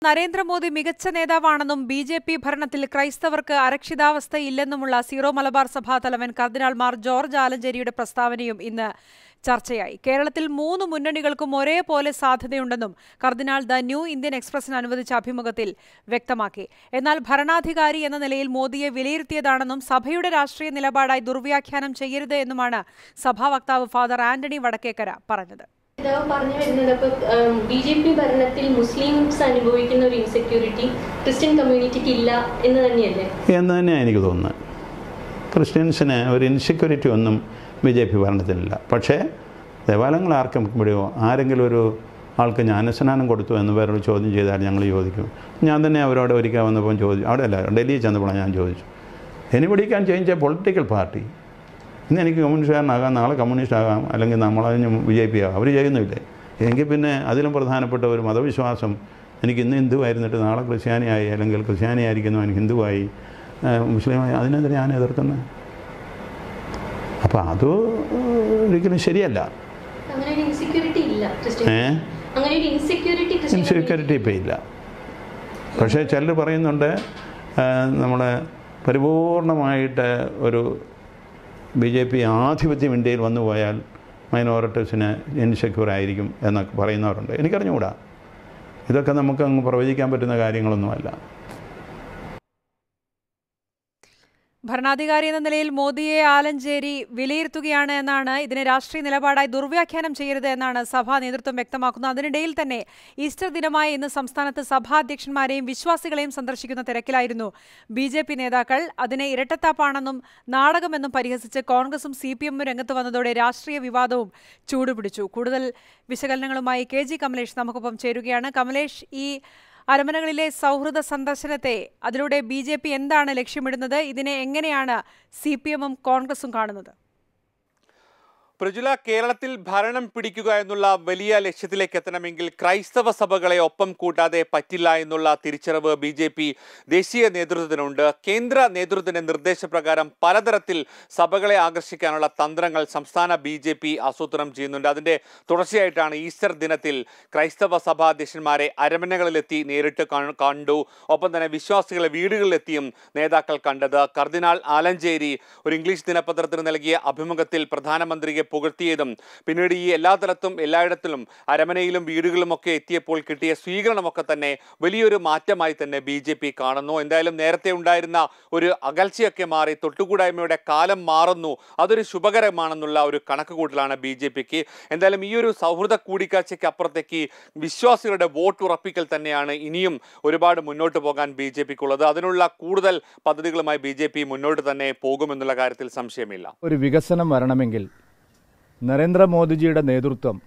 നരേന്ദ്രമോദി മികച്ച നേതാവാണെന്നും B J P ഭരണത്തിൽ ക്രൈസ്തവർക്ക് അരക്ഷിതാവസ്ഥയില്ലെന്നുമുള്ള zero Malabar സഭാ തലവൻ കർദിനാൾ മാർ ജോർജ് ആലഞ്ചേരിയുടെ പ്രസ്താവനയും ഇന്ന് ചർച്ചയായി കേരളത്തിൽ മൂന്ന് മുന്നണികൾക്കും ഒരേപോലെ സാധ്യതയുണ്ടെന്നും കർദിനാൾ ദ ന്യൂ ഇന്ത്യൻ എക്സ്പ്രസിന് അനുവദിച്ച അഭിമുഖത്തിൽ വ്യക്തമാക്കി എന്നാൽ ഭരണാധികാരി എന്ന നിലയിൽ മോദിയെ വിലയിരുത്തിയതാണെന്നും സഭയുടെ രാഷ്ട്രീയ നിലപാടായി ദുർവ്യാഖ്യാനം ചെയ്യരുത് എന്നുമാണ് സഭാ വക്താവ് ഫാദർ ആന്റണി വടക്കേക്കര പറഞ്ഞത് പിതാവ് പറഞ്ഞു വരുന്നത് അപ്പോൾ ബി ജെ പി ഭരണത്തിൽ മുസ്ലിംസ് അനുഭവിക്കുന്ന ഒരു ഇൻസെക്യൂരിറ്റി ക്രിസ്ത്യൻ കമ്മ്യൂണിറ്റിക്ക് ഇല്ല എന്ന് തന്നെയല്ലേ എന്ന് തന്നെയാണ് എനിക്ക് തോന്നുന്നത് ക്രിസ്ത്യൻസിന് ഒരു ഇൻസെക്യൂരിറ്റി ഒന്നും ബി ജെ പി ഭരണത്തിലില്ല പക്ഷേ ദേവാലയങ്ങൾ ആർക്കും ഇവിടെയോ ആരെങ്കിലും ഒരു ആൾക്ക് ജ്ഞാനസ്നാനം കൊടുത്തു എന്ന് വേറൊരു ചോദ്യം ചെയ്താൽ ഞങ്ങൾ ചോദിക്കും ഞാൻ തന്നെ അവരോട് ഒരിക്കൽ വന്നപ്പോൾ ചോദിച്ചു അവിടെ അല്ല ഡൽഹിയിൽ ചെന്നപ്പോൾ ഞാൻ ചോദിച്ചു anybody can change a political party ഇന്ന് എനിക്ക് കമ്മ്യൂണിസ്റ്റുകാരനാകാം നാളെ കമ്മ്യൂണിസ്റ്റ് ആകാം അല്ലെങ്കിൽ നമ്മളതിന് ബി ജെ പി ആകാം അവർ ചെയ്യുന്നില്ലേ എങ്കിൽ പിന്നെ അതിലും പ്രധാനപ്പെട്ട ഒരു മതവിശ്വാസം എനിക്ക് ഇന്ന് ഹിന്ദുവായിരുന്നിട്ട് നാളെ ക്രിസ്ത്യാനിയായി അല്ലെങ്കിൽ ക്രിസ്ത്യാനിയായിരിക്കുന്നവൻ ഹിന്ദുവായി മുസ്ലിമായി അതിനെതിരെ ഞാൻ എതിർക്കുന്നത് അപ്പോൾ അത് ഒരിക്കലും ശരിയല്ല അങ്ങനെ ഒരു ഇൻസെക്യൂരിറ്റി ഇല്ല ക്രിസ്ത്യൻ ഏ അങ്ങനെ ഒരു ഇൻസെക്യൂരിറ്റി ക്രിസ്ത്യൻ ഇൻസെക്യൂരിറ്റി ഇപ്പോൾ ഇല്ല പക്ഷേ ചിലർ പറയുന്നുണ്ട് ആ, നമ്മുടെ പരിപൂർണമായിട്ട് ഒരു ബി ജെ പി ആധിപത്യം ഇന്ത്യയിൽ വന്നു പോയാൽ മൈനോറിറ്റീസിന് ഇൻസെക്യൂർ ആയിരിക്കും എന്നൊക്കെ പറയുന്നവരുണ്ട് എനിക്കറിഞ്ഞുകൂടാ ഇതൊക്കെ നമുക്ക് അങ്ങ് പ്രവചിക്കാൻ പറ്റുന്ന കാര്യങ്ങളൊന്നുമല്ല ഭരണാധികാരി എന്ന നിലയിൽ മോദിയെ ആലഞ്ചേരി വിലയിരുത്തുകയാണ് എന്നാണ് ഇതിനെ രാഷ്ട്രീയ നിലപാടായി ദുർവ്യാഖ്യാനം ചെയ്യരുത് എന്നാണ് സഭാ നേതൃത്വം വ്യക്തമാക്കുന്നത് അതിനിടയിൽ തന്നെ ഈസ്റ്റർ ദിനമായ ഇന്ന് സംസ്ഥാനത്ത് സഭാധ്യക്ഷന്മാരെയും വിശ്വാസികളെയും സന്ദർശിക്കുന്ന തിരക്കിലായിരുന്നു ബി ജെ പി നേതാക്കൾ അതിനെ ഇരട്ടത്താപ്പാണെന്നും നാടകമെന്നും പരിഹസിച്ച് കോൺഗ്രസും സി പി എമ്മും രംഗത്ത് വന്നതോടെ രാഷ്ട്രീയ വിവാദവും ചൂടുപിടിച്ചു കൂടുതൽ വിശകലനങ്ങളുമായി കെ ജി കമലേഷ് നമുക്കൊപ്പം ചേരുകയാണ് കമലേഷ് ഈ അരമനകളിലെ സൗഹൃദ സന്ദർശനത്തെ അതിലൂടെ ബി ജെ പി എന്താണ് ലക്ഷ്യമിടുന്നത് ഇതിനെ എങ്ങനെയാണ് സി പി എമ്മും കോൺഗ്രസും കാണുന്നത് പ്രജുല കേരളത്തിൽ ഭരണം പിടിക്കുക എന്നുള്ള വലിയ ലക്ഷ്യത്തിലേക്ക് എത്തണമെങ്കിൽ ക്രൈസ്തവ സഭകളെ ഒപ്പം കൂട്ടാതെ പറ്റില്ല എന്നുള്ള തിരിച്ചറിവ് ബി ജെ പി ദേശീയ നേതൃത്വത്തിനുണ്ട് കേന്ദ്ര നേതൃത്വത്തിന്റെ നിർദ്ദേശപ്രകാരം പലതരത്തിൽ സഭകളെ ആകർഷിക്കാനുള്ള തന്ത്രങ്ങൾ സംസ്ഥാന ബി ജെ പി ആസൂത്രണം ചെയ്യുന്നുണ്ട് അതിന്റെ തുടർച്ചയായിട്ടാണ് ഈസ്റ്റർ ദിനത്തിൽ ക്രൈസ്തവ സഭാധ്യക്ഷന്മാരെ അരമനകളിലെത്തി നേരിട്ട് കാണ- കണ്ടു ഒപ്പം തന്നെ വിശ്വാസികളെ വീടുകളിലെത്തിയും നേതാക്കൾ കണ്ടത് കർദിനാൾ ആലഞ്ചേരി ഒരു ഇംഗ്ലീഷ് ദിനപത്രത്തിന് നൽകിയ അഭിമുഖത്തിൽ പ്രധാനമന്ത്രിയെ പുകഴ്ത്തിയതും പിന്നീട് ഈ എല്ലാ തലത്തും എല്ലായിടത്തിലും അരമനയിലും വീടുകളിലുമൊക്കെ എത്തിയപ്പോൾ കിട്ടിയ സ്വീകരണമൊക്കെ തന്നെ വലിയൊരു മാറ്റമായി തന്നെ ബി ജെ പി കാണുന്നു എന്തായാലും നേരത്തെ ഉണ്ടായിരുന്ന ഒരു അകൽച്ചയൊക്കെ മാറി തൊട്ടുകൂടായ്മയുടെ കാലം മാറുന്നു അതൊരു ശുഭകരമാണെന്നുള്ള ഒരു കണക്കുകൂട്ടലാണ് ബി ജെ പിക്ക് എന്തായാലും ഈ ഒരു സൗഹൃദ കൂടിക്കാഴ്ചയ്ക്ക് അപ്പുറത്തേക്ക് വിശ്വാസികളുടെ വോട്ട് ഉറപ്പിക്കൽ തന്നെയാണ് ഇനിയും ഒരുപാട് മുന്നോട്ട് പോകാൻ ബി ജെ പിക്കുള്ളത് അതിനുള്ള കൂടുതൽ പദ്ധതികളുമായി ബി ജെ പി മുന്നോട്ട് തന്നെ പോകുമെന്നുള്ള കാര്യത്തിൽ സംശയമില്ല ഒരു വികസനം വരണമെങ്കിൽ നരേന്ദ്രമോദിജിയുടെ നേതൃത്വം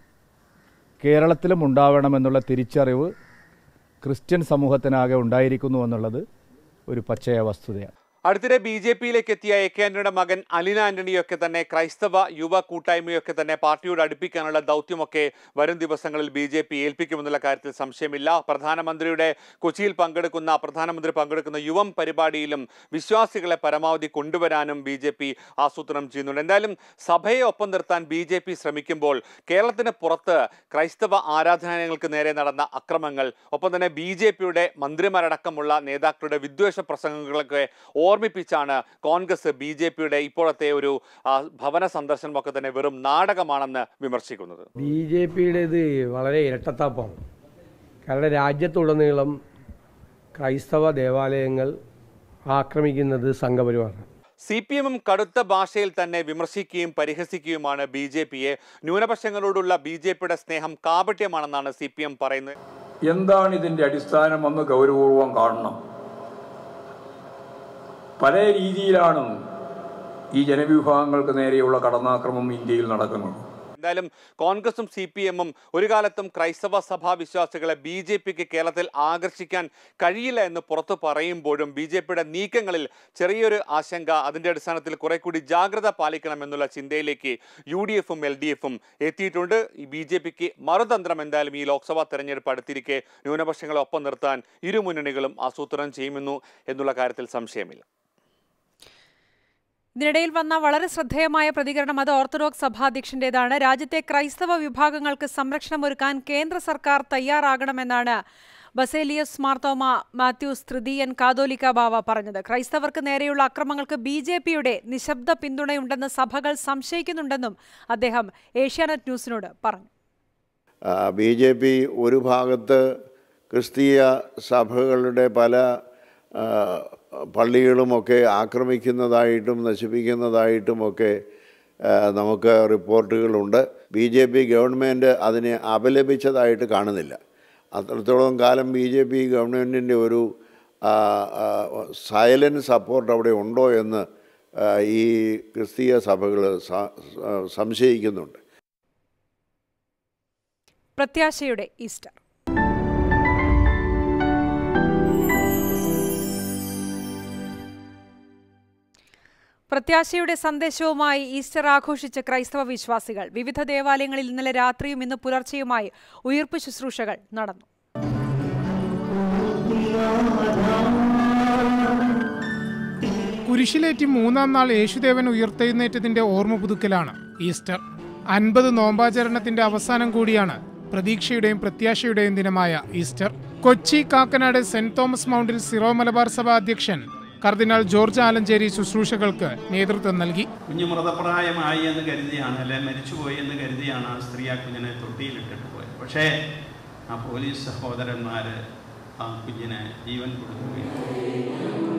കേരളത്തിലും ഉണ്ടാവണമെന്നുള്ള തിരിച്ചറിവ് ക്രിസ്ത്യൻ സമൂഹത്തിനാകെ ഉണ്ടായിരിക്കുന്നു എന്നുള്ളത് ഒരു പച്ചയ വസ്തുതയാണ് അടുത്തിടെ ബി ജെ പിയിലേക്ക് എത്തിയ എ കെ ആന്റണിയുടെ മകൻ അലിന ആന്റണിയൊക്കെ തന്നെ ക്രൈസ്തവ യുവ കൂട്ടായ്മയൊക്കെ തന്നെ പാർട്ടിയോട് അടുപ്പിക്കാനുള്ള ദൗത്യമൊക്കെ വരും ദിവസങ്ങളിൽ ബി ജെ പി ഏൽപ്പിക്കുമെന്നുള്ള കാര്യത്തിൽ സംശയമില്ല പ്രധാനമന്ത്രിയുടെ കൊച്ചിയിൽ പങ്കെടുക്കുന്ന പ്രധാനമന്ത്രി പങ്കെടുക്കുന്ന യുവം പരിപാടിയിലും വിശ്വാസികളെ പരമാവധി കൊണ്ടുവരാനും ബി ജെ പി ആസൂത്രണം ചെയ്യുന്നുണ്ട് എന്തായാലും സഭയെ ഒപ്പം നിർത്താൻ ബി ജെ പി ശ്രമിക്കുമ്പോൾ കേരളത്തിന് പുറത്ത് ക്രൈസ്തവ ആരാധനാലയങ്ങൾക്ക് നേരെ നടന്ന അക്രമങ്ങൾ ഒപ്പം തന്നെ ബി ജെ പിയുടെ മന്ത്രിമാരടക്കമുള്ള നേതാക്കളുടെ വിദ്വേഷ പ്രസംഗങ്ങളൊക്കെ ഓർമ്മിപ്പിച്ചാണ് കോൺഗ്രസ് ബി ജെ പിയുടെ ഇപ്പോഴത്തെ ഒരു ആ, ഭവന സന്ദർശനമൊക്കെ തന്നെ വെറും നാടകമാണെന്ന് വിമർശിക്കുന്നത് ബി ജെ പിയുടേത് വളരെ ഇരട്ടത്താപ്പാണ് കാരണം രാജ്യത്തുടനീളം ക്രൈസ്തവ ദേവാലയങ്ങൾ ആക്രമിക്കുന്നത് സംഘപരിവാറാണ് സി പി എമ്മും കടുത്ത ഭാഷയിൽ തന്നെ വിമർശിക്കുകയും പരിഹസിക്കുകയുമാണ് ബി ജെ പിയെ ന്യൂനപക്ഷങ്ങളോടുള്ള ബി ജെ പിയുടെ സ്നേഹം കാപട്യമാണെന്നാണ് സി പി എം പറയുന്നത് എന്താണ് ഇതിൻ്റെ അടിസ്ഥാനമെന്ന് ഗൗരവപൂർവം കാണണം പല രീതിയിലാണ് ഈ ജനവിഭാഗങ്ങൾക്ക് നേരെയുള്ള കടന്നാക്രമം ഇന്ത്യയിൽ നടക്കുന്നത് എന്തായാലും കോൺഗ്രസും സി പി എമ്മും ഒരു കാലത്തും ക്രൈസ്തവ സഭാ വിശ്വാസികളെ ബി ജെ പിക്ക് കേരളത്തിൽ ആകർഷിക്കാൻ കഴിയില്ല എന്ന് പുറത്തു പറയുമ്പോഴും ബി ജെ പിയുടെ നീക്കങ്ങളിൽ ചെറിയൊരു ആശങ്ക അതിന്റെ അടിസ്ഥാനത്തിൽ കുറെ കൂടി ജാഗ്രത പാലിക്കണമെന്നുള്ള ചിന്തയിലേക്ക് യു ഡി എഫും എൽ ഡി എഫും എത്തിയിട്ടുണ്ട് ഈ ബി ജെ പിക്ക് മറുതന്ത്രം എന്തായാലും ഈ ലോക്സഭാ തെരഞ്ഞെടുപ്പ് അടുത്തിരിക്കെ ന്യൂനപക്ഷങ്ങളെ ഒപ്പം നിർത്താൻ ഇരു മുന്നണികളും ആസൂത്രണം ചെയ്യുമെന്നു എന്നുള്ള കാര്യത്തിൽ സംശയമില്ല ഇതിനിടയിൽ വന്ന വളരെ ശ്രദ്ധേയമായ പ്രതികരണം അത് ഓർത്തഡോക്സ് സഭാധ്യക്ഷന്റേതാണ് രാജ്യത്തെ ക്രൈസ്തവ വിഭാഗങ്ങൾക്ക് സംരക്ഷണം ഒരുക്കാൻ കേന്ദ്ര സർക്കാർ തയ്യാറാകണമെന്നാണ് ബസേലിയസ് മാർത്തോമ മാത്യൂസ് തൃതീയൻ കാതോലിക്ക ബാവ പറഞ്ഞത് ക്രൈസ്തവർക്ക് നേരെയുള്ള അക്രമങ്ങൾക്ക് ബി ജെ പിയുടെ നിശബ്ദ പിന്തുണയുണ്ടെന്ന് സഭകൾ സംശയിക്കുന്നുണ്ടെന്നും അദ്ദേഹം ഏഷ്യാനെറ്റ് ന്യൂസിനോട് പറഞ്ഞു ബി ജെ പി ഒരു ഭാഗത്ത് ക്രിസ്തീയ സഭകളുടെ പല ആ, പള്ളികളുമൊക്കെ ആക്രമിക്കുന്നതായിട്ടും നശിപ്പിക്കുന്നതായിട്ടുമൊക്കെ ആ, നമുക്ക് റിപ്പോർട്ടുകളുണ്ട് ബി ജെ പി ഗവൺമെൻറ് അതിനെ അപലപിച്ചതായിട്ട് കാണുന്നില്ല അത്രത്തോളം കാലം ബി ജെ പി ഗവൺമെൻറ്റിൻ്റെ ഒരു സൈലൻറ്റ് സപ്പോർട്ട് അവിടെ ഉണ്ടോ എന്ന് ആ, ഈ ക്രിസ്തീയ സഭകൾ സംശയിക്കുന്നുണ്ട് പ്രത്യാശയുടെ ഈസ്റ്റർ പ്രത്യാശയുടെ സന്ദേശവുമായി ഈസ്റ്റർ ആഘോഷിച്ച ക്രൈസ്തവ വിശ്വാസികൾ വിവിധ ദേവാലയങ്ങളിൽ ഇന്നലെ രാത്രിയും ഇന്ന് പുലർച്ചെയുമായി ഉയർപ്പ് ശുശ്രൂഷകൾ നടന്നു കുരിശിലേറ്റി മൂന്നാം നാൾ യേശുദേവൻ ഉയർത്തെഴുന്നേറ്റതിന്റെ ഓർമ്മ പുതുക്കലാണ് ഈസ്റ്റർ അൻപത് നോമ്പാചരണത്തിന്റെ അവസാനം കൂടിയാണ് പ്രതീക്ഷയുടെയും പ്രത്യാശയുടെയും ദിനമായ Easter Kochi Kakkanad Saint Thomas മൗണ്ടിൽ സിറോ മലബാർ സഭ അധ്യക്ഷൻ കർദിനാൾ ജോർജ് ആലഞ്ചേരി ശുശ്രൂഷകൾക്ക് നേതൃത്വം നൽകി കുഞ്ഞ് മൃതപ്രായമായി എന്ന് കരുതിയാണ് അല്ലെ മരിച്ചുപോയി എന്ന് കരുതിയാണ് ആ സ്ത്രീ ആ കുഞ്ഞിനെ തൊട്ടിയിലിട്ടിട്ട് പോയത് പക്ഷേ ആ പോലീസ് സഹോദരന്മാർ ആ കുഞ്ഞിനെ ജീവൻ കൊടുക്കുകയും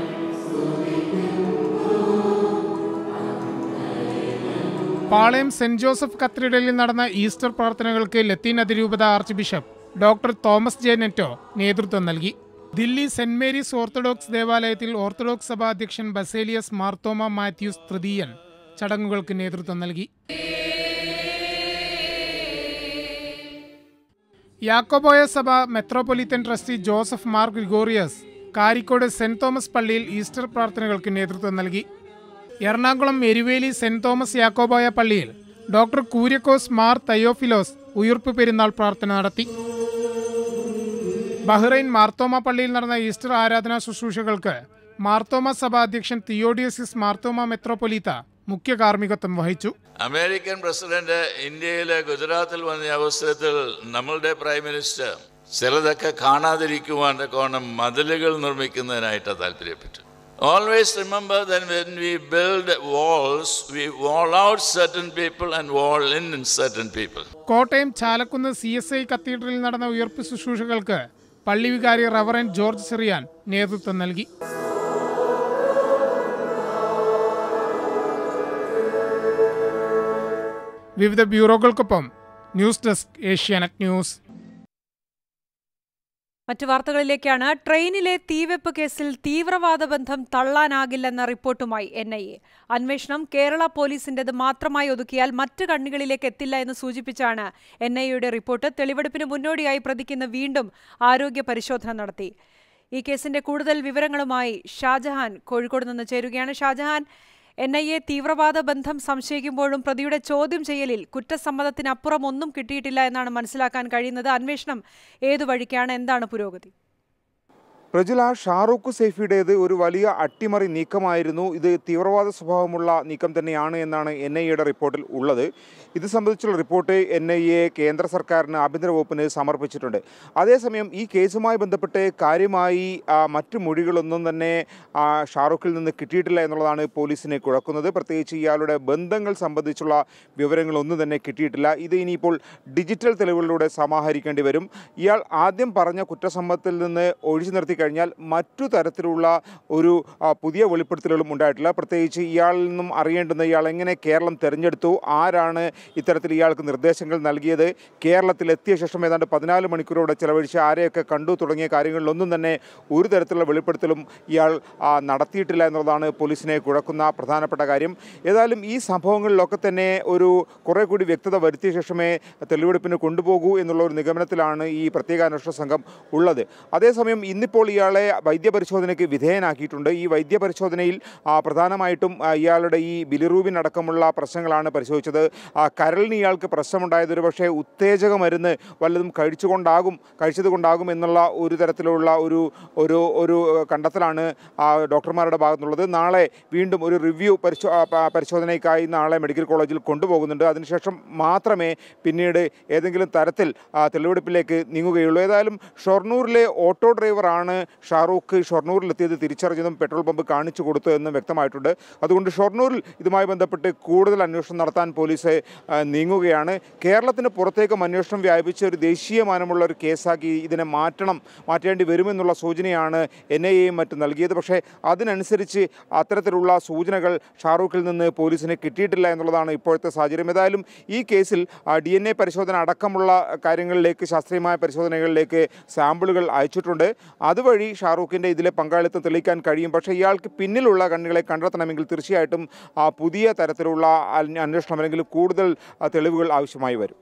പാളയം സെന്റ് ജോസഫ് കത്തീഡ്രലിൽ നടന്ന ഈസ്റ്റർ പ്രാർത്ഥനകൾക്ക് ലത്തീൻ അതിരൂപത archbishop doctor Thomas J Netto നേതൃത്വം നൽകി ദില്ലി സെന്റ് മേരീസ് ഓർത്തഡോക്സ് ദേവാലയത്തിൽ ഓർത്തഡോക്സ് സഭാ അധ്യക്ഷൻ ബസേലിയസ് മാർത്തോമ മാത്യൂസ് തൃതീയൻ ചടങ്ങുകൾക്ക് നേതൃത്വം നൽകി യാക്കോബോയ സഭ metropolitan trustee Joseph Mar Gregorios Karikkode Saint Thomas പള്ളിയിൽ ഈസ്റ്റർ പ്രാർത്ഥനകൾക്ക് നേതൃത്വം നൽകി എറണാകുളം എരുവേലി സെന്റ് തോമസ് യാക്കോബായ പള്ളിയിൽ ഡോക്ടർ കൂര്യക്കോസ് മാർ തയോഫിലോസ് ഉയിർപ്പ് പെരുന്നാൾ പ്രാർത്ഥന നടത്തി ബഹ്റൈൻ മാർത്തോമ പള്ളിയിൽ നടന്ന ഈസ്റ്റർ ആരാധനാ ശുശ്രൂഷകൾക്ക് മാർത്തോമ സഭ അധ്യക്ഷൻ തിയോഡിയസിസ് മാർത്തോമ മെത്രോപൊലീത്ത മുഖ്യ കാർമ്മികത്വം വഹിച്ചു അമേരിക്കൻ പ്രസിഡന്റ് ഇന്ത്യയിലെ ഗുജറാത്തിൽ വന്ന അവസരത്തിൽ നമ്മളുടെ പ്രൈം മിനിസ്റ്റർ ചിലതൊക്കെ കാണാതിരിക്കുവാൻ കോണം മതിലുകൾ നിർമ്മിക്കുന്നതിനായിട്ട് താല്പര്യപ്പെട്ടു always remember that when we build walls we wall out certain people and wall in certain people Kottayam Chalakkunnu C S I കത്തീഡ്രലിൽ നടന്ന ഉയർപ്പ് ശുശ്രൂഷകൾക്ക് പള്ളി വികാരി റവറൻ ജോർജ് സിറിയാൻ നേതൃത്വം നൽകി വിവിധ ബ്യൂറോകൾക്കൊപ്പം ന്യൂസ് ഡെസ്ക് ഏഷ്യാനെറ്റ് ന്യൂസ് മറ്റു വാർത്തകളിലേക്കാണ് ട്രെയിനിലെ തീവെപ്പ് കേസിൽ തീവ്രവാദ ബന്ധം തള്ളാനാകില്ലെന്ന റിപ്പോർട്ടുമായി എൻ ഐ എ അന്വേഷണം കേരള പോലീസിന്റേത് മാത്രമായി ഒതുക്കിയാൽ മറ്റ് കണ്ണികളിലേക്ക് എത്തില്ല എന്ന് സൂചിപ്പിച്ചാണ് എൻ ഐ എയുടെ റിപ്പോർട്ട് തെളിവെടുപ്പിന് മുന്നോടിയായി പ്രതിക്കുന്ന വീണ്ടും ആരോഗ്യ പരിശോധന നടത്തി ഈ കേസിന്റെ കൂടുതൽ വിവരങ്ങളുമായി ഷാജഹാൻ കോഴിക്കോട് നിന്ന് ചേരുകയാണ് ഷാജഹാൻ എൻ ഐ എ തീവ്രവാദ ബന്ധം സംശയിക്കുമ്പോഴും പ്രതിയുടെ ചോദ്യം ചെയ്യലിൽ കുറ്റസമ്മതത്തിനപ്പുറം ഒന്നും കിട്ടിയിട്ടില്ല എന്നാണ് മനസ്സിലാക്കാൻ കഴിയുന്നത് അന്വേഷണം ഏതു വഴിക്കാണ് എന്താണ് പുരോഗതി പ്രജുല ഷാറൂഖ് സൈഫിയുടേത് ഒരു വലിയ അട്ടിമറി നീക്കമായിരുന്നു ഇത് തീവ്രവാദ സ്വഭാവമുള്ള നീക്കം തന്നെയാണ് എന്നാണ് എൻ ഐ എയുടെ റിപ്പോർട്ടിൽ ഉള്ളത് ഇത് സംബന്ധിച്ചുള്ള റിപ്പോർട്ട് എൻ ഐ എ കേന്ദ്ര സർക്കാരിന് ആഭ്യന്തര വകുപ്പിന് സമർപ്പിച്ചിട്ടുണ്ട് അതേസമയം ഈ കേസുമായി ബന്ധപ്പെട്ട് കാര്യമായി ആ, മറ്റു മൊഴികളൊന്നും തന്നെ ആ, ഷാറൂഖിൽ നിന്ന് കിട്ടിയിട്ടില്ല എന്നുള്ളതാണ് പോലീസിനെ കുഴക്കുന്നത് പ്രത്യേകിച്ച് ഇയാളുടെ ബന്ധങ്ങൾ സംബന്ധിച്ചുള്ള വിവരങ്ങളൊന്നും തന്നെ കിട്ടിയിട്ടില്ല ഇത് ഇനിയിപ്പോൾ ഡിജിറ്റൽ തെളിവുകളിലൂടെ സമാഹരിക്കേണ്ടി വരും ഇയാൾ ആദ്യം പറഞ്ഞ കുറ്റസമ്മതത്തിൽ നിന്ന് ഒഴിച്ചു നിർത്തി കഴിഞ്ഞാൽ മറ്റു തരത്തിലുള്ള ഒരു ആ, പുതിയ വെളിപ്പെടുത്തലുകളും ഉണ്ടായിട്ടില്ല പ്രത്യേകിച്ച് ഇയാളിൽ നിന്നും അറിയേണ്ടുന്ന ഇയാൾ എങ്ങനെ കേരളം തിരഞ്ഞെടുത്തു ആരാണ് ഇത്തരത്തിൽ ഇയാൾക്ക് നിർദ്ദേശങ്ങൾ നൽകിയത് കേരളത്തിൽ എത്തിയ ശേഷം ഏതാണ്ട് പതിനാല് മണിക്കൂറോടെ ചെലവഴിച്ച് ആരെയൊക്കെ കണ്ടു തുടങ്ങിയ കാര്യങ്ങളിലൊന്നും തന്നെ ഒരു തരത്തിലുള്ള വെളിപ്പെടുത്തലും ഇയാൾ ആ, നടത്തിയിട്ടില്ല എന്നുള്ളതാണ് പോലീസിനെ കുഴക്കുന്ന പ്രധാനപ്പെട്ട കാര്യം ഏതായാലും ഈ സംഭവങ്ങളിലൊക്കെ തന്നെ ഒരു കുറേ കൂടി വ്യക്തത വരുത്തിയ ശേഷമേ തെളിവെടുപ്പിന് കൊണ്ടുപോകൂ എന്നുള്ള ഒരു നിഗമനത്തിലാണ് ഈ പ്രത്യേക അന്വേഷണ സംഘം ഉള്ളത് അതേസമയം ഇന്നിപ്പോൾ ഈ ഇയാളെ വൈദ്യപരിശോധനയ്ക്ക് വിധേയനാക്കിയിട്ടുണ്ട് ഈ വൈദ്യപരിശോധനയിൽ ആ, പ്രധാനമായിട്ടും ആ, ഇയാളുടെ ഈ ബിലിറൂബിൻ അടക്കമുള്ള പ്രശ്നങ്ങളാണ് പരിശോധിച്ചത് ആ, കരളിന് ഇയാൾക്ക് പ്രശ്നമുണ്ടായത് ഒരു പക്ഷേ ഉത്തേജക മരുന്ന് വല്ലതും കഴിച്ചുകൊണ്ടാകും കഴിച്ചതുകൊണ്ടാകും എന്നുള്ള ഒരു തരത്തിലുള്ള ഒരു ഒരു ഒരു ഏഹ്, കണ്ടെത്തലാണ് ആ, ഡോക്ടർമാരുടെ ഭാഗത്തുനിന്നുള്ളത് നാളെ വീണ്ടും ഒരു റിവ്യൂ പരിശോ ആ, പ- പരിശോധനയ്ക്കായി നാളെ മെഡിക്കൽ കോളേജിൽ കൊണ്ടുപോകുന്നുണ്ട് അതിനുശേഷം മാത്രമേ പിന്നീട് ഏതെങ്കിലും തരത്തിൽ ആ, തെളിവെടുപ്പിലേക്ക് നീങ്ങുകയുള്ളൂ ഏതായാലും ഷൊർണൂരിലെ ഓട്ടോ ഡ്രൈവറാണ് ഷാറൂഖ് ഷൊർണൂരിലെത്തിയത് തിരിച്ചറിഞ്ഞതും പെട്രോൾ പമ്പ് കാണിച്ചു കൊടുത്തു എന്നും വ്യക്തമായിട്ടുണ്ട് അതുകൊണ്ട് ഷൊർണൂരിൽ ഇതുമായി ബന്ധപ്പെട്ട് കൂടുതൽ അന്വേഷണം നടത്താൻ പോലീസ് ആ, നീങ്ങുകയാണ് കേരളത്തിന് പുറത്തേക്കും അന്വേഷണം വ്യാപിച്ച ഒരു ദേശീയമാനമുള്ള ഒരു കേസാക്കി ഇതിനെ മാറ്റണം മാറ്റേണ്ടി വരുമെന്നുള്ള സൂചനയാണ് എൻ ഐ എയും മറ്റും നൽകിയത് പക്ഷേ അതിനനുസരിച്ച് അത്തരത്തിലുള്ള സൂചനകൾ ഷാറൂഖിൽ നിന്ന് പോലീസിന് കിട്ടിയിട്ടില്ല എന്നുള്ളതാണ് ഇപ്പോഴത്തെ സാഹചര്യം ഏതായാലും ഈ കേസിൽ ഡി എൻ എ പരിശോധന അടക്കമുള്ള കാര്യങ്ങളിലേക്ക് ശാസ്ത്രീയമായ പരിശോധനകളിലേക്ക് സാമ്പിളുകൾ അയച്ചിട്ടുണ്ട് അതുവഴി ഷാറൂഖിൻ്റെ ഇതിലെ പങ്കാളിത്തം തെളിയിക്കാൻ കഴിയും പക്ഷേ ഇയാൾക്ക് പിന്നിലുള്ള കണ്ണുകളെ കണ്ടെത്തണമെങ്കിൽ തീർച്ചയായിട്ടും ആ, പുതിയ തരത്തിലുള്ള അന്വ- അന്വേഷണം അല്ലെങ്കിൽ കൂടുതൽ ആ, തെളിവുകൾ ആവശ്യമായി വരും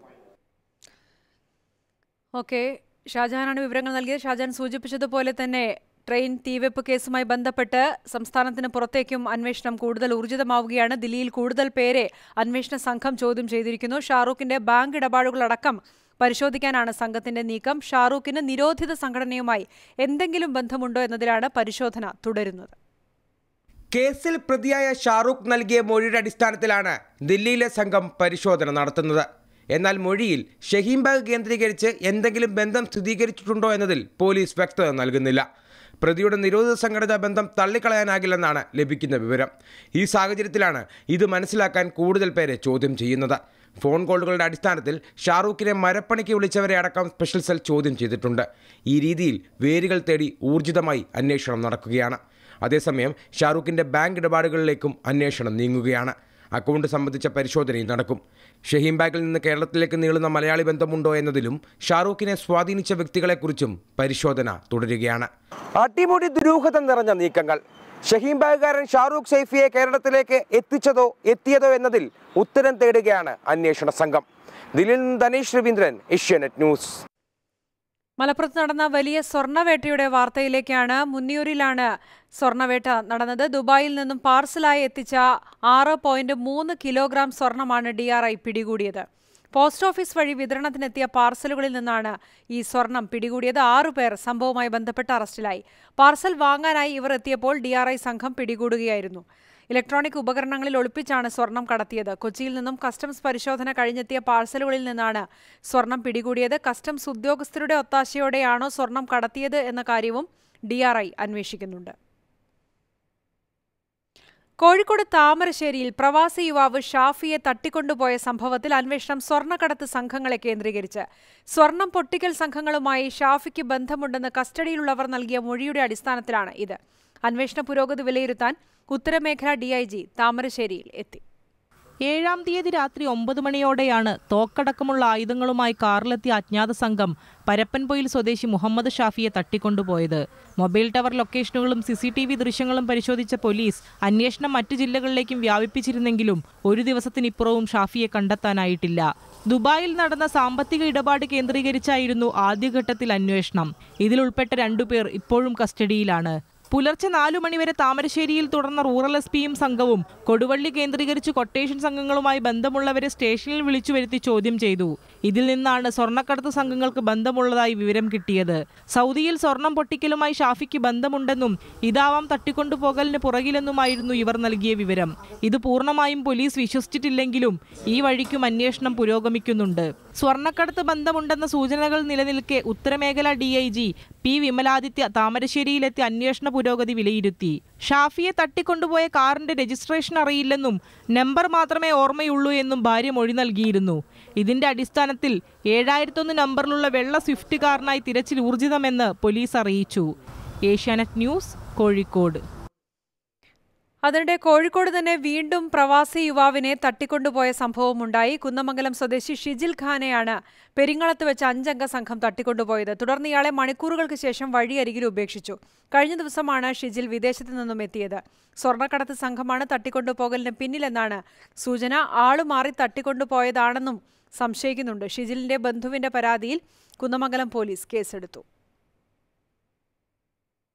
ഓക്കെ ഷാജഹാനാണ് വിവരങ്ങൾ നൽകിയത് ഷാജഹാൻ സൂചിപ്പിച്ചതുപോലെ തന്നെ ട്രെയിൻ തീവെപ്പ് കേസുമായി ബന്ധപ്പെട്ട് സംസ്ഥാനത്തിന് പുറത്തേക്കും അന്വേഷണം കൂടുതൽ ഊർജിതമാവുകയാണ് ദില്ലിയിൽ കൂടുതൽ പേരെ അന്വേഷണ സംഘം ചോദ്യം ചെയ്തിരിക്കുന്നു ഷാറൂഖിന്റെ ബാങ്ക് ഇടപാടുകളടക്കം പരിശോധിക്കാനാണ് സംഘത്തിന്റെ നീക്കം ഷാറൂഖിന് നിരോധിത സംഘടനയുമായി എന്തെങ്കിലും ബന്ധമുണ്ടോ എന്നതിലാണ് പരിശോധന തുടരുന്നത് കേസിൽ പ്രതിയായ ഷാറൂഖ് നൽകിയ മൊഴിയുടെ അടിസ്ഥാനത്തിലാണ് ദില്ലിയിലെ സംഘം പരിശോധന നടത്തുന്നത് എന്നാൽ മൊഴിയിൽ ഷഹീംബാഗ് കേന്ദ്രീകരിച്ച് എന്തെങ്കിലും ബന്ധം സ്ഥിരീകരിച്ചിട്ടുണ്ടോ എന്നതിൽ പോലീസ് വ്യക്തത നൽകുന്നില്ല പ്രതിയുടെ നിരോധിത സംഘടനാ ബന്ധം തള്ളിക്കളയാനാകില്ലെന്നാണ് ലഭിക്കുന്ന വിവരം ഈ സാഹചര്യത്തിലാണ് ഇത് മനസ്സിലാക്കാൻ കൂടുതൽ പേരെ ചോദ്യം ചെയ്യുന്നത് ഫോൺ കോളുകളുടെ അടിസ്ഥാനത്തിൽ ഷാറൂഖിനെ മരപ്പണിക്ക് വിളിച്ചവരെ അടക്കം സ്പെഷ്യൽ സെൽ ചോദ്യം ചെയ്തിട്ടുണ്ട് ഈ രീതിയിൽ വേരുകൾ തേടി ഊർജിതമായി അന്വേഷണം നടക്കുകയാണ് അതേസമയം ഷാറൂഖിന്റെ ബാങ്ക് ഇടപാടുകളിലേക്കും അന്വേഷണം നീങ്ങുകയാണ് അക്കൗണ്ട് സംബന്ധിച്ച പരിശോധനയും നടക്കും ഷഹീം ബാഗിൽ നിന്ന് കേരളത്തിലേക്ക് നീളുന്ന മലയാളി ബന്ധമുണ്ടോ എന്നതിലും ഷാറൂഖിനെ സ്വാധീനിച്ച വ്യക്തികളെക്കുറിച്ചും പരിശോധന തുടരുകയാണ് അടിമുടി ദുരൂഹത നിറഞ്ഞ നീക്കങ്ങൾ ഷഹീം ബാഗുകാരൻ ഷാറൂഖ് സൈഫിയെ കേരളത്തിലേക്ക് എത്തിച്ചതോ എത്തിയതോ എന്നതിൽ ഉത്തരം തേടുകയാണ് അന്വേഷണ സംഘം ദില്ലിയിൽ നിന്ന് ധനേഷ് രവീന്ദ്രൻ ഏഷ്യാനെറ്റ് ന്യൂസ് മലപ്പുറത്ത് നടന്ന വലിയ സ്വർണ്ണവേട്ടയുടെ വാർത്തയിലേക്കാണ് മുന്നിയൂരിലാണ് സ്വർണ്ണവേട്ട നടന്നത് ദുബായിൽ നിന്നും പാർസലായി എത്തിച്ച ആറ് പോയിന്റ് മൂന്ന് കിലോഗ്രാം സ്വർണമാണ് ഡി ആർ ഐ പിടികൂടിയത് പോസ്റ്റ് ഓഫീസ് വഴി വിതരണത്തിനെത്തിയ പാർസലുകളിൽ നിന്നാണ് ഈ സ്വർണം പിടികൂടിയത് ആറുപേർ സംഭവവുമായി ബന്ധപ്പെട്ട് അറസ്റ്റിലായി പാർസൽ വാങ്ങാനായി ഇവർ എത്തിയപ്പോൾ ഡി ആർ ഐ സംഘം പിടികൂടുകയായിരുന്നു ഇലക്ട്രോണിക് ഉപകരണങ്ങളിൽ ഒളിപ്പിച്ചാണ് സ്വർണം കടത്തിയത് കൊച്ചിയിൽ നിന്നും കസ്റ്റംസ് പരിശോധന കഴിഞ്ഞെത്തിയ പാഴ്സലുകളിൽ നിന്നാണ് സ്വർണം പിടികൂടിയത് കസ്റ്റംസ് ഉദ്യോഗസ്ഥരുടെ ഒത്താശയോടെയാണോ സ്വർണം കടത്തിയത് എന്ന കാര്യവും ഡി അന്വേഷിക്കുന്നുണ്ട് കോഴിക്കോട് താമരശ്ശേരിയിൽ പ്രവാസി യുവാവ് ഷാഫിയെ തട്ടിക്കൊണ്ടുപോയ സംഭവത്തിൽ അന്വേഷണം സ്വർണ്ണക്കടത്ത് സംഘങ്ങളെ കേന്ദ്രീകരിച്ച് സ്വർണം പൊട്ടിക്കൽ സംഘങ്ങളുമായി ഷാഫിക്ക് ബന്ധമുണ്ടെന്ന് കസ്റ്റഡിയിലുള്ളവർ നൽകിയ മൊഴിയുടെ അടിസ്ഥാനത്തിലാണ് ഇത് അന്വേഷണ പുരോഗതി വിലയിരുത്താൻ ഉത്തരമേഖല ഡിഐജി താമരശ്ശേരിയിൽ എത്തി ഏഴാം തീയതി രാത്രി ഒമ്പത് മണിയോടെയാണ് തോക്കടക്കമുള്ള ആയുധങ്ങളുമായി കാറിലെത്തിയ അജ്ഞാത സംഘം പരപ്പൻപൊയിൽ സ്വദേശി മുഹമ്മദ് ഷാഫിയെ തട്ടിക്കൊണ്ടുപോയത് മൊബൈൽ ടവർ ലൊക്കേഷനുകളും സി സി ടി വി ദൃശ്യങ്ങളും പരിശോധിച്ച പോലീസ് അന്വേഷണം മറ്റു ജില്ലകളിലേക്കും വ്യാപിപ്പിച്ചിരുന്നെങ്കിലും ഒരു ദിവസത്തിനിപ്പുറവും ഷാഫിയെ കണ്ടെത്താനായിട്ടില്ല ദുബായിൽ നടന്ന സാമ്പത്തിക ഇടപാട് കേന്ദ്രീകരിച്ചായിരുന്നു ആദ്യഘട്ടത്തിൽ അന്വേഷണം ഇതിൽ ഉൾപ്പെട്ട രണ്ടുപേർ ഇപ്പോഴും കസ്റ്റഡിയിലാണ് പുലർച്ചെ നാലു മണിവരെ താമരശ്ശേരിയിൽ തുടർന്ന റൂറൽ എസ് പിയും സംഘവും കൊടുവള്ളി കേന്ദ്രീകരിച്ച് കൊട്ടേഷൻ സംഘങ്ങളുമായി ബന്ധമുള്ളവരെ സ്റ്റേഷനിൽ വിളിച്ചു വരുത്തി ചോദ്യം ചെയ്തു ഇതിൽ നിന്നാണ് സ്വർണ്ണക്കടത്ത് സംഘങ്ങൾക്ക് ബന്ധമുള്ളതായി വിവരം കിട്ടിയത് സൗദിയിൽ സ്വർണം പൊട്ടിക്കലുമായി ഷാഫിക്ക് ബന്ധമുണ്ടെന്നും ഇതാവാം തട്ടിക്കൊണ്ടുപോകലിന് പുറകിലെന്നുമായിരുന്നു ഇവർ നൽകിയ വിവരം ഇത് പൂർണ്ണമായും പോലീസ് വിശ്വസിച്ചിട്ടില്ലെങ്കിലും ഈ വഴിക്കും അന്വേഷണം പുരോഗമിക്കുന്നുണ്ട് സ്വർണ്ണക്കടത്ത് ബന്ധമുണ്ടെന്ന സൂചനകൾ നിലനിൽക്കെ ഉത്തരമേഖല D I G P Vimaladitya താമരശ്ശേരിയിലെത്തി അന്വേഷണ പുരോഗതി വിലയിരുത്തി ഷാഫിയെ തട്ടിക്കൊണ്ടുപോയ കാറിന്റെ രജിസ്ട്രേഷൻ അറിയില്ലെന്നും നമ്പർ മാത്രമേ ഓർമ്മയുള്ളൂ എന്നും ഭാര്യ മൊഴി നൽകിയിരുന്നു ഇതിന്റെ അടിസ്ഥാനത്തിൽ ഏഴായിരത്തൊന്ന് നമ്പറിലുള്ള വെള്ള സ്വിഫ്റ്റ് കാറിനായി തിരച്ചിൽ ഊർജിതമെന്ന് പോലീസ് അറിയിച്ചു ഏഷ്യാനെറ്റ് ന്യൂസ് കോഴിക്കോട് അതിനിടെ കോഴിക്കോട് തന്നെ വീണ്ടും പ്രവാസി യുവാവിനെ തട്ടിക്കൊണ്ടുപോയ സംഭവമുണ്ടായി കുന്നമംഗലം സ്വദേശി ഷിജിൽ ഖാനെയാണ് പെരിങ്ങളത്ത് വെച്ച് അഞ്ചംഗ സംഘം തട്ടിക്കൊണ്ടുപോയത് തുടർന്ന് ഇയാളെ മണിക്കൂറുകൾക്ക് ശേഷം വഴിയരികിൽ ഉപേക്ഷിച്ചു കഴിഞ്ഞ ദിവസമാണ് ഷിജിൽ വിദേശത്ത് നിന്നും എത്തിയത് സ്വർണ്ണക്കടത്ത് സംഘമാണ് തട്ടിക്കൊണ്ടുപോകലിന് പിന്നിലെന്നാണ് സൂചന ആളുമാറി തട്ടിക്കൊണ്ടുപോയതാണെന്നും സംശയിക്കുന്നുണ്ട് ഷിജിലിന്റെ ബന്ധുവിന്റെ പരാതിയിൽ കുന്നമംഗലം പോലീസ് കേസെടുത്തു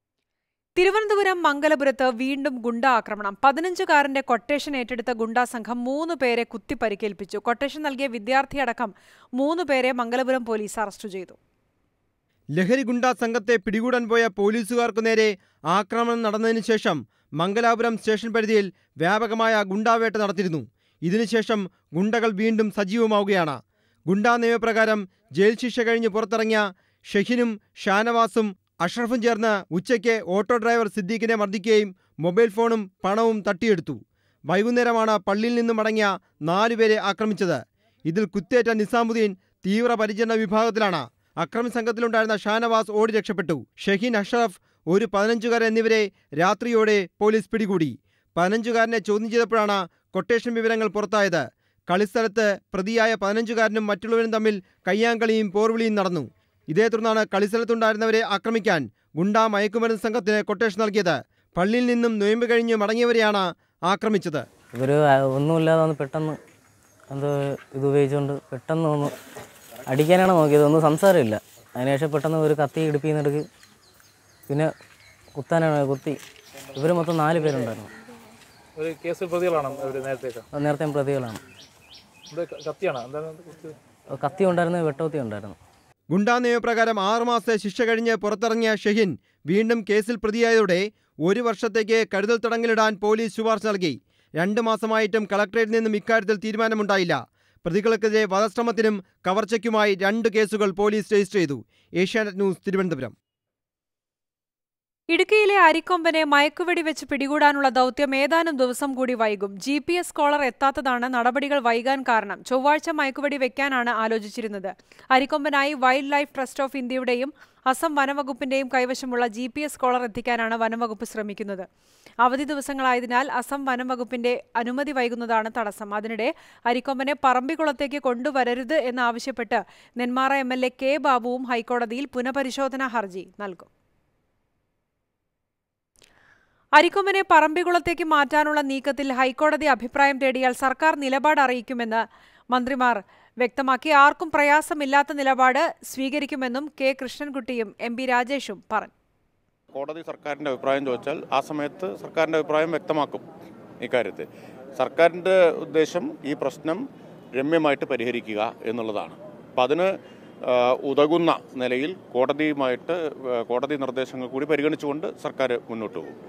തിരുവനന്തപുരം മംഗലപുരത്ത് വീണ്ടും ഗുണ്ടാ ആക്രമണം പതിനഞ്ചുകാരന്റെ കൊട്ടേഷൻ ഏറ്റെടുത്ത ഗുണ്ടാ സംഘം മൂന്ന് പേരെ കുത്തിപ്പരിക്കേൽപ്പിച്ചു കൊട്ടേഷൻ നൽകിയ വിദ്യാർത്ഥിയടക്കം മൂന്ന് പേരെ മംഗലപുരം പോലീസ് അറസ്റ്റ് ചെയ്തു ലഹരി ഗുണ്ടാ സംഘത്തെ പിടികൂടാൻ പോയ പോലീസുകാർക്കു നേരെ ആക്രമണം നടന്നതിനു ശേഷം മംഗലാപുരം സ്റ്റേഷൻ പരിധിയിൽ വ്യാപകമായ ഗുണ്ടാവേട്ട നടത്തിയിരുന്നു ഇതിനുശേഷം ഗുണ്ടകൾ വീണ്ടും സജീവമാവുകയാണ് ഗുണ്ടാ നിയമപ്രകാരം ജയിൽ ശിക്ഷ കഴിഞ്ഞ് പുറത്തിറങ്ങിയ ഷെഹിനും ഷാനവാസും അഷ്റഫും ചേർന്ന് ഉച്ചയ്ക്ക് ഓട്ടോ ഡ്രൈവർ സിദ്ദീഖിനെ മർദ്ദിക്കുകയും മൊബൈൽ ഫോണും പണവും തട്ടിയെടുത്തു വൈകുന്നേരമാണ് പള്ളിയിൽ നിന്നും മടങ്ങിയ നാലുപേരെ ആക്രമിച്ചത് ഇതിൽ കുത്തേറ്റ നിസാമുദ്ദീൻ തീവ്ര പരിചരണ വിഭാഗത്തിലാണ് അക്രമി സംഘത്തിലുണ്ടായിരുന്ന ഷാനവാസ് ഓടി രക്ഷപ്പെട്ടു ഷഹീൻ അഷ്റഫ് ഒരു പതിനഞ്ചുകാരൻ എന്നിവരെ രാത്രിയോടെ പോലീസ് പിടികൂടി പതിനഞ്ചുകാരനെ ചോദ്യം ചെയ്തപ്പോഴാണ് കൊട്ടേഷൻ വിവരങ്ങൾ പുറത്തായത് കളിസ്ഥലത്ത് പ്രതിയായ പതിനഞ്ചുകാരനും മറ്റുള്ളവരും തമ്മിൽ കയ്യാങ്കളിയും പോർവിളിയും നടന്നു ഇതേ തുടർന്നാണ് കളിസ്ഥലത്തുണ്ടായിരുന്നവരെ ആക്രമിക്കാൻ ഗുണ്ടാ മയക്കുമരുന്ന് സംഘത്തിന് കൊട്ടേഷൻ നൽകിയത് പള്ളിയിൽ നിന്നും നൊയമ്പ് കഴിഞ്ഞ് മടങ്ങിയവരെയാണ് ആക്രമിച്ചത് ഇവർ ഒന്നുമില്ലാതെ വന്ന് പെട്ടെന്ന് എന്തോ ഇത് ഉപയോഗിച്ചുകൊണ്ട് പെട്ടെന്ന് ഒന്ന് അടിക്കാനാണ് നോക്കിയത് ഒന്നും സംസാരമില്ല അതിനുശേഷം പെട്ടെന്ന് ഒരു കത്തി ഇടുപ്പിൽ നിന്ന് എടുക്ക് പിന്നെ കുത്താനാണ് കുത്തി ഇവർ മൊത്തം നാല് പേരുണ്ടായിരുന്നു ഒരു കേസ് പ്രതികളാണ് അവർ നേരത്തെ അത് നേരത്തെ പ്രതികളാണ് കത്തിയാണ് എന്താണ് കുത്തിയത്? കത്തി ഉണ്ടായിരുന്നു വെട്ടോത്തി ഉണ്ടായിരുന്നു ഗുണ്ടാ നിയമപ്രകാരം ആറുമാസത്തെ ശിക്ഷ കഴിഞ്ഞ് പുറത്തിറങ്ങിയ ഷഹീൻ വീണ്ടും കേസിൽ പ്രതിയായതോടെ ഒരു വർഷത്തേക്ക് കരുതൽ തടങ്കലിടാൻ പോലീസ് ശുപാർശ നൽകി രണ്ട് മാസമായിട്ടും കളക്ടറേറ്റിൽ നിന്നും ഇക്കാര്യത്തിൽ തീരുമാനമുണ്ടായില്ല പ്രതികൾക്കെതിരെ വധശ്രമത്തിനും കവർച്ചയ്ക്കുമായി രണ്ട് കേസുകൾ പോലീസ് രജിസ്റ്റർ ചെയ്തു ഏഷ്യാനെറ്റ് ന്യൂസ് തിരുവനന്തപുരം ഇടുക്കിയിലെ അരിക്കൊമ്പനെ മയക്കുവെടി വെച്ച് പിടികൂടാനുള്ള ദൗത്യം ഏതാനും ദിവസം കൂടി വൈകും ജി പി എസ് കോളർ എത്താത്തതാണ് നടപടികൾ വൈകാൻ കാരണം ചൊവ്വാഴ്ച മയക്കുവെടി വെക്കാനാണ് ആലോചിച്ചിരുന്നത് അരിക്കൊമ്പനായി വൈൽഡ് ലൈഫ് ട്രസ്റ്റ് ഓഫ് ഇന്ത്യയുടെയും അസം വനവകുപ്പിന്റെയും കൈവശമുള്ള ജി പി എസ് കോളർ എത്തിക്കാനാണ് വനംവകുപ്പ് ശ്രമിക്കുന്നത് അവധി ദിവസങ്ങളായതിനാൽ അസം വനംവകുപ്പിന്റെ അനുമതി വൈകുന്നതാണ് തടസ്സം അതിനിടെ അരിക്കൊമ്പനെ പറമ്പിക്കുളത്തേക്ക് കൊണ്ടുവരരുത് എന്നാവശ്യപ്പെട്ട് Nenmara M L A K ബാബുവും ഹൈക്കോടതിയിൽ പുനഃപരിശോധനാ ഹർജി നൽകും അരിക്കൊമ്പനെ പറമ്പിക്കുളത്തേക്ക് മാറ്റാനുള്ള നീക്കത്തിൽ ഹൈക്കോടതി അഭിപ്രായം തേടിയാൽ സർക്കാർ നിലപാട് അറിയിക്കുമെന്ന് മന്ത്രിമാർ വ്യക്തമാക്കി ആർക്കും പ്രയാസമില്ലാത്ത നിലപാട് സ്വീകരിക്കുമെന്നും കെ കൃഷ്ണൻകുട്ടിയും എം പി രാജേഷും പറഞ്ഞു കോടതി സർക്കാരിൻ്റെ അഭിപ്രായം ചോദിച്ചാൽ ആ സമയത്ത് സർക്കാരിൻ്റെ അഭിപ്രായം വ്യക്തമാക്കും ഇക്കാര്യത്തിൽ സർക്കാരിൻ്റെ ഉദ്ദേശം ഈ പ്രശ്നം രമ്യമായിട്ട് പരിഹരിക്കുക എന്നുള്ളതാണ് അപ്പം അതിന് ആ, ഉതകുന്ന നിലയിൽ കോടതിയുമായിട്ട് ആ, കോടതി നിർദ്ദേശങ്ങൾ കൂടി പരിഗണിച്ചുകൊണ്ട് സർക്കാർ മുന്നോട്ട് പോകും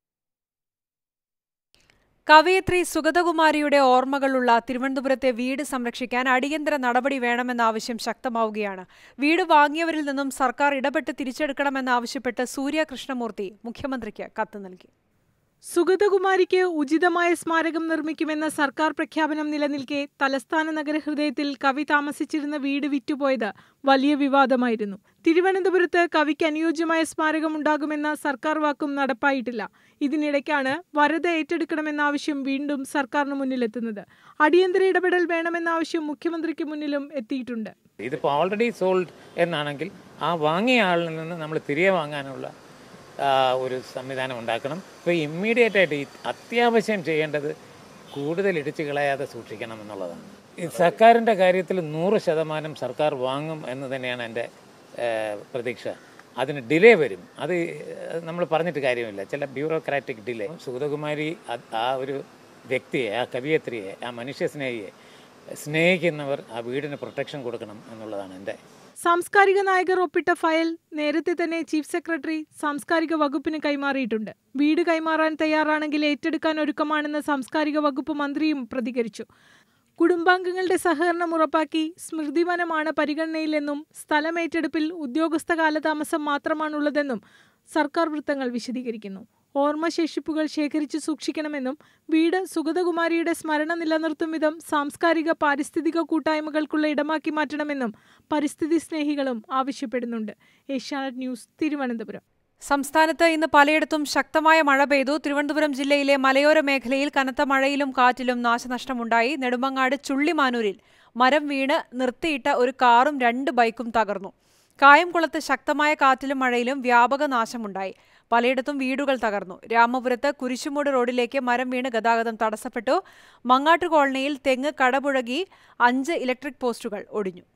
കവയിത്രി സുഗതകുമാരിയുടെ ഓർമ്മകളുള്ള തിരുവനന്തപുരത്തെ വീട് സംരക്ഷിക്കാൻ അടിയന്തര നടപടി വേണമെന്ന ആവശ്യം ശക്തമാവുകയാണ് വീട് വാങ്ങിയവരിൽ നിന്നും സർക്കാർ ഇടപെട്ട് തിരിച്ചെടുക്കണമെന്നാവശ്യപ്പെട്ട് സൂര്യ കൃഷ്ണമൂർത്തി മുഖ്യമന്ത്രിക്ക് കത്ത് നൽകി സുഗതകുമാരിക്ക് ഉചിതമായ സ്മാരകം നിർമ്മിക്കുമെന്ന സർക്കാർ പ്രഖ്യാപനം നിലനിൽക്കെ തലസ്ഥാന നഗരഹൃദയത്തിൽ കവി താമസിച്ചിരുന്ന വീട് വിറ്റുപോയത് വലിയ വിവാദമായിരുന്നു തിരുവനന്തപുരത്ത് കവിക്ക് അനുയോജ്യമായ സ്മാരകം ഉണ്ടാകുമെന്ന സർക്കാർ വാക്കും നടപ്പായിട്ടില്ല ഇതിനിടയ്ക്കാണ് വരത ഏറ്റെടുക്കണമെന്ന ആവശ്യം വീണ്ടും സർക്കാരിന് മുന്നിലെത്തുന്നത് അടിയന്തര ഇടപെടൽ വേണമെന്ന ആവശ്യം മുഖ്യമന്ത്രിക്ക് മുന്നിലും എത്തിയിട്ടുണ്ട് ഇതിപ്പോൾ ഓൾറെഡി സോൾഡ് എന്നാണെങ്കിൽ ആ വാങ്ങിയ ആളിൽ നിന്ന് നമ്മൾ തിരികെ വാങ്ങാനുള്ള ആ, ഒരു സംവിധാനം ഉണ്ടാക്കണം ഇപ്പോൾ ഇമ്മീഡിയറ്റ് ആയിട്ട് ഈ അത്യാവശ്യം ചെയ്യേണ്ടത് കൂടുതൽ ഇടിച്ചു കളയാതെ സൂക്ഷിക്കണം എന്നുള്ളതാണ് ഈ സർക്കാരിൻ്റെ കാര്യത്തിൽ നൂറ് ശതമാനം സർക്കാർ വാങ്ങും എന്ന് തന്നെയാണ് എൻ്റെ ഏഹ്, പ്രതീക്ഷ അതിന് ഡിലേ വരും അത് നമ്മൾ പറഞ്ഞിട്ട് കാര്യമില്ല ചില ബ്യൂറോക്രാറ്റിക് ഡിലേ സുഗതകുമാരി അത് ആ ഒരു വ്യക്തിയെ ആ കവിയത്രിയെ ആ മനുഷ്യ സ്നേഹിയെ സ്നേഹിക്കുന്നവർ ആ വീടിന് പ്രൊട്ടക്ഷൻ കൊടുക്കണം എന്നുള്ളതാണ് എൻ്റെ സാംസ്കാരിക നായകർ ഒപ്പിട്ട ഫയൽ നേരത്തെ തന്നെ ചീഫ് സെക്രട്ടറി സാംസ്കാരിക വകുപ്പിന് കൈമാറിയിട്ടുണ്ട് വീട് കൈമാറാൻ തയ്യാറാണെങ്കിൽ ഏറ്റെടുക്കാൻ ഒരുക്കമാണെന്ന് സാംസ്കാരിക വകുപ്പ് മന്ത്രിയും പ്രതികരിച്ചു കുടുംബാംഗങ്ങളുടെ സഹകരണം ഉറപ്പാക്കി സ്മൃതിവനമാണ് പരിഗണനയിലെന്നും സ്ഥലമേറ്റെടുപ്പിൽ ഉദ്യോഗസ്ഥ കാലതാമസം മാത്രമാണുള്ളതെന്നും സർക്കാർ വൃത്തങ്ങൾ വിശദീകരിക്കുന്നു ഓർമ്മശേഷിപ്പുകൾ ശേഖരിച്ചു സൂക്ഷിക്കണമെന്നും വീട് സുഗതകുമാരിയുടെ സ്മരണ നിലനിർത്തും വിധം സാംസ്കാരിക പാരിസ്ഥിതിക കൂട്ടായ്മകൾക്കുള്ള ഇടമാക്കി മാറ്റണമെന്നും പരിസ്ഥിതി സ്നേഹികളും ആവശ്യപ്പെടുന്നുണ്ട് ഏഷ്യാനെറ്റ് ന്യൂസ് തിരുവനന്തപുരം സംസ്ഥാനത്ത് ഇന്ന് പലയിടത്തും ശക്തമായ മഴ പെയ്തു തിരുവനന്തപുരം ജില്ലയിലെ മലയോര മേഖലയിൽ കനത്ത മഴയിലും കാറ്റിലും നാശനഷ്ടമുണ്ടായി നെടുമങ്ങാട് ചുള്ളിമാനൂരിൽ മരം വീണ് നിർത്തിയിട്ട ഒരു കാറും രണ്ട് ബൈക്കും തകർന്നു കായംകുളത്ത് ശക്തമായ കാറ്റിലും മഴയിലും വ്യാപക നാശമുണ്ടായി പലയിടത്തും വീടുകൾ തകർന്നു രാമപുരത്ത് കുരിശുമൂട് റോഡിലേക്ക് മരം വീണ് ഗതാഗതം തടസ്സപ്പെട്ടു മങ്ങാട്ട് കോളനിയിൽ തെങ്ങ് കടപുഴകി അഞ്ച് ഇലക്ട്രിക് പോസ്റ്റുകൾ ഒടിഞ്ഞു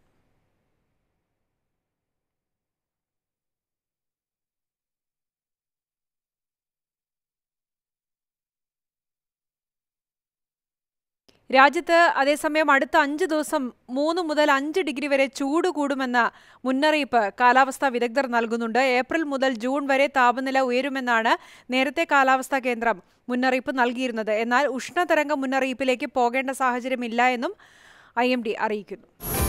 രാജ്യത്ത് അതേസമയം അടുത്ത അഞ്ച് ദിവസം മൂന്ന് മുതൽ അഞ്ച് ഡിഗ്രി വരെ ചൂട് കൂടുമെന്ന മുന്നറിയിപ്പ് കാലാവസ്ഥാ വിദഗ്ധർ നൽകുന്നുണ്ട് ഏപ്രിൽ മുതൽ ജൂൺ വരെ താപനില ഉയരുമെന്നാണ് നേരത്തെ കാലാവസ്ഥാ കേന്ദ്രം മുന്നറിയിപ്പ് നൽകിയിരുന്നത് എന്നാൽ ഉഷ്ണതരംഗ മുന്നറിയിപ്പിലേക്ക് പോകേണ്ട സാഹചര്യമില്ല എന്നും ഐ അറിയിക്കുന്നു